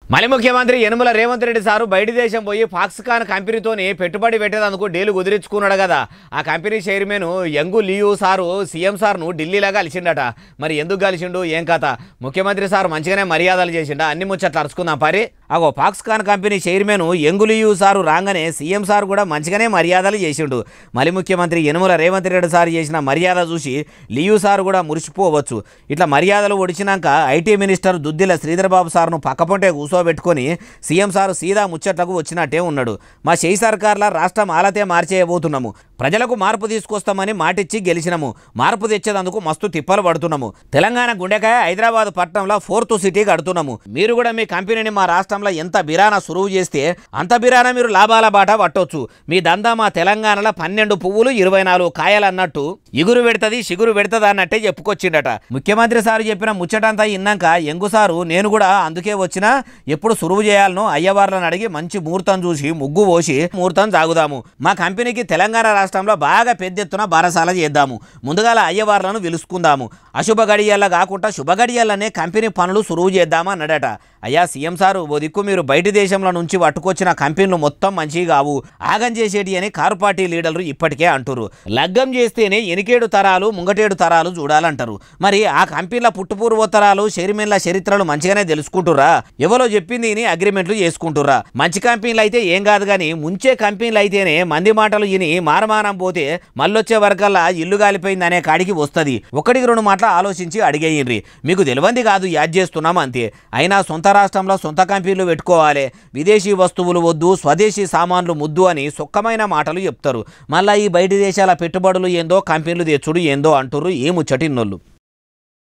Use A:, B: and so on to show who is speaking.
A: మలి ముఖ్యమంత్రి యనుమల రేవంత్ రెడ్డి సారు బయటి దేశం పోయి ఫాక్స్కాన్ కంపెనీతోని పెట్టుబడి పెట్టేందుకు డీలు కుదిరించుకున్నాడు కదా ఆ company chairman Young Liu sir CM సార్ను ఢిల్లీలో కలిసిండట మరి ఎందుకు కలిసిండు ఏం కథ ముఖ్యమంత్రి సార్ మంచిగానే మర్యాదలు చేసిండా అన్ని ముచ్చట్లు అరుచుకుందాం పరి అగో Foxconn company chairman Young Liu sir రాగానే సీఎం సార్ కూడా మంచిగానే మర్యాదలు చేసిండు మలి ముఖ్యమంత్రి యనుమల రేవంత్ రెడ్డి సార్ చేసిన మర్యాద చూసి లియు సార్ కూడా మురిసిపోవచ్చు ఇట్లా మర్యాదలు ఒడిచినాక ఐటీ మినిస్టర్ దుద్దిల శ్రీధర్ బాబు సార్ను పక్కపొంటే కూర్చోబెట్టుకొని సీఎం సార్ సీదా ముచ్చట్లకు వచ్చినట్టే ఉన్నాడు మా చేయి సర్కార్ల రాష్ట్రం ఆలతే మార్చేయబోతున్నాము ప్రజలకు మార్పు తీసుకొస్తామని మాటిచ్చి గెలిచినాము మార్పు తెచ్చేందుకు మస్తు తిప్పలు పడుతున్నాము తెలంగాణ గుండెకాయ హైదరాబాద్ పట్టణంలో ఫోర్త్ సిటీ కడుతున్నాము మీరు కూడా మీ కంపెనీని మా రాష్ట్రంలో ఎంత బిరాన సురువు చేస్తే అంత బిరాన మీరు లాభాల బాట పట్టొచ్చు మీ దందా మా తెలంగాణలో పన్నెండు పువ్వులు ఇరవై నాలుగు కాయలు అన్నట్టు ఇగురు పెడుతుంది సిగురు పెడుతుంది అన్నట్టే చెప్పుకొచ్చిండట ముఖ్యమంత్రి సారు చెప్పిన ముచ్చటంతా ఇన్నాక ఎంగు సారు నేను కూడా అందుకే వచ్చినా ఎప్పుడు సురువు చేయాలనో అయ్యవార్లను అడిగి మంచి ముహూర్తం చూసి ముగ్గు పోసి ముహూర్తం సాగుదాము మా కంపెనీకి తెలంగాణ రాష్ట్రంలో బాగా పెద్ద ఎత్తున బారసాల చేద్దాము ముందుగాల అయ్యవార్లను పిలుచుకుందాము అశుభ గడియల్లా కాకుండా శుభ గడియల్లనే కంపెనీ పనులు సురువు చేద్దామా అన్నాడట అయ్యా సీఎం సారు ఓ దిక్కు మీరు బయటి దేశంలో నుంచి పట్టుకొచ్చిన కంపెనీలు మొత్తం మంచివి కావు ఆగం చేసేటి అని కారు పార్టీ లీడర్లు ఇప్పటికే అంటురు లగ్గం చేస్తేనే ఎనికేడు తరాలు ముంగటేడు తరాలు చూడాలంటారు మరి ఆ కంపెనీల పుట్టుపూర్వోత్తరాలు చైర్మన్ల చరిత్రలు మంచిగానే తెలుసుకుంటురా ఎవరో చెప్పింది విని అగ్రిమెంట్లు చేసుకుంటురా మంచి కంపెనీలు అయితే ఏం కాదు కానీ ముంచే కంపెనీలు అయితేనే మంది మాటలు విని మారమానం పోతే మళ్ళొచ్చే వరకల్లా ఇల్లు కాలిపోయింది అనే కాడికి వస్తుంది ఒకటికి రెండు మాటలు ఆలోచించి అడిగేయండి మీకు తెలియంది కాదు యాడ్ చేస్తున్నాం అంతే అయినా సొంత రాష్ట్రంలో సొంత కంపెనీలు పెట్టుకోవాలి విదేశీ వస్తువులు వద్దు స్వదేశీ సామాన్లు ముద్దు అని సుఖమైన మాటలు చెప్తారు మళ్ళీ ఈ బయటి దేశాల పెట్టుబడులు ఏందో కంపెనీలు తెచ్చుడు ఏందో అంటుర్రు ఏ ముచ్చటిన్నోళ్ళు